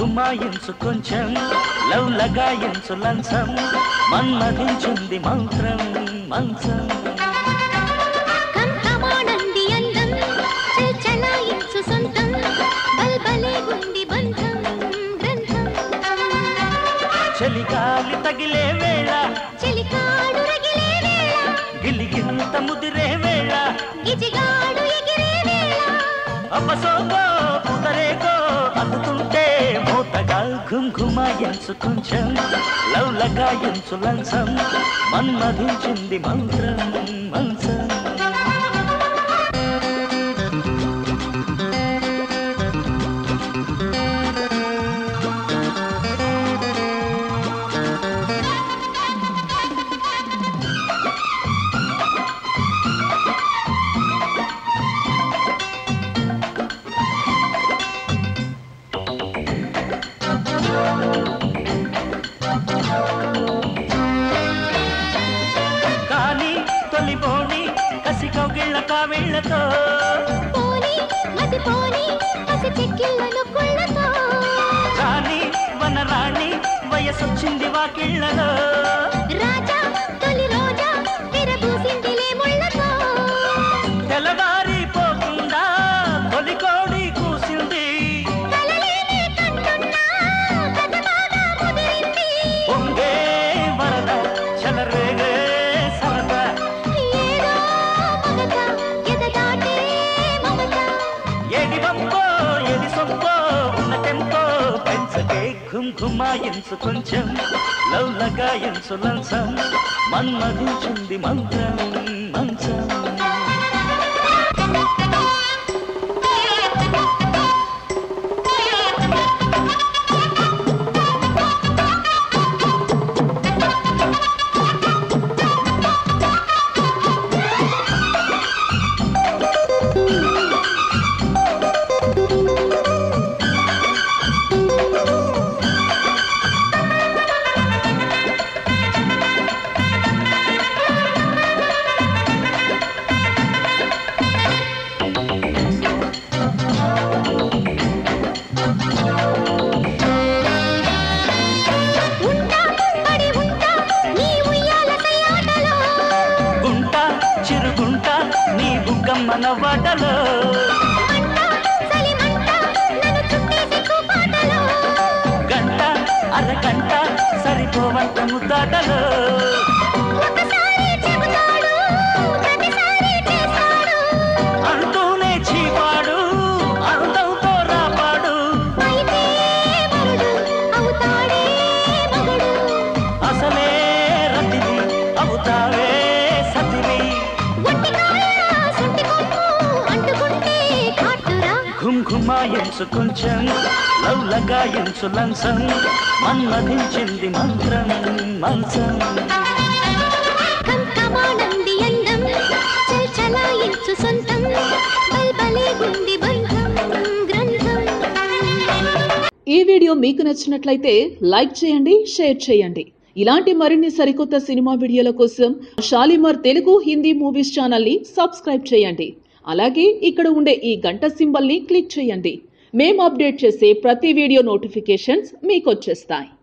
ఘుమాయించు కొంచెం లవ్ లగాయించు లంచం మన్మధించింది మంత్రం మంచం కంకమానంది అందం చలాయించు సొంతం బల్బలే గుండి బంధం గ్రంథం చలిగాలి తగిలే వేళ చెలికాడు రగిలే వేళ గిలిగింత ముదిరే వేళ గిజిగాడు ఎగిరే వేళ అపసోకో పుతరేకో అందుతుంటే మూతగా ఘుంఘుమాయించు కొంచెం లవ్ లగాయించు లంచం మన్మధించింది మంత్రం మంచం కానీ తొలిపోని కసి కౌగిళ్ళ కావిళ్ళతో పోని మతి పోని పసి చెక్కిళ్ళను కుళ్ళతో రాణి వనరాణి వయసొచ్చింది వాకిళ్ళలో రాజా తొలి రోజా విరబూసిందిలే ముళ్ళతో తెల్లవారిపోకుండా తొలి కోడి కూసింది కలలేనే కంటున్నా కథ బాగా ముదిరింది పొంగే వరద చలరేగే సరదా ఏదో మగత ఎద దాటే మమత ఏది వంపో ఏది సొంపో ఉన్న టెంపో పెంచకే ఘుంఘుమాయించు కొంచెం లవ్ లగాయించు లంచం మన్మధించింది మంత్రం మంచం ఉంటా పడి ఉంటా నీ ఉయ్యాల సయాటలో గుంట చిరుగుంట నీ బుగ్గమ్మన వాటలో మంట చలి మంట నన్ను చుట్టేసి కూపాటలో గంట అరగంట సరిపోవంత ముద్దాటలో ఒకసారి చెబుతాడు ప్రతిసారి చేస్తాడు అంటూనే చీపాడు అందంతో రాపాడు అయితే వరుడు అవుతాడే మగుడు అసలే రతివి అవుతావే సతివి ఒంటికాయ సొంటి కొమ్ము అంటుకుంటే కాటురా ఘుంఘుమాయించు కొంచెం లవ్ లగాయించు లంచం మన్మధించింది మంత్రం మంచం కంకమానంది అందం చల్ చలాయించు సొంతం బల్బలే గుండి బంధం గ్రంథం ఈ వీడియో మీకు నచ్చినట్లయితే లైక్ చేయండి షేర్ చేయండి ఇలాంటి మరిన్ని సరికొత్త సినిమా వీడియోల కోసం షాలిమార్ తెలుగు హిందీ మూవీస్ ఛానల్ని సబ్స్క్రైబ్ చేయండి అలాగే ఇక్కడ ఉండే ఈ గంట సింబల్ని క్లిక్ చేయండి మేము అప్డేట్ చేసే ప్రతి వీడియో నోటిఫికేషన్స్ మీకు వచ్చేస్తాయి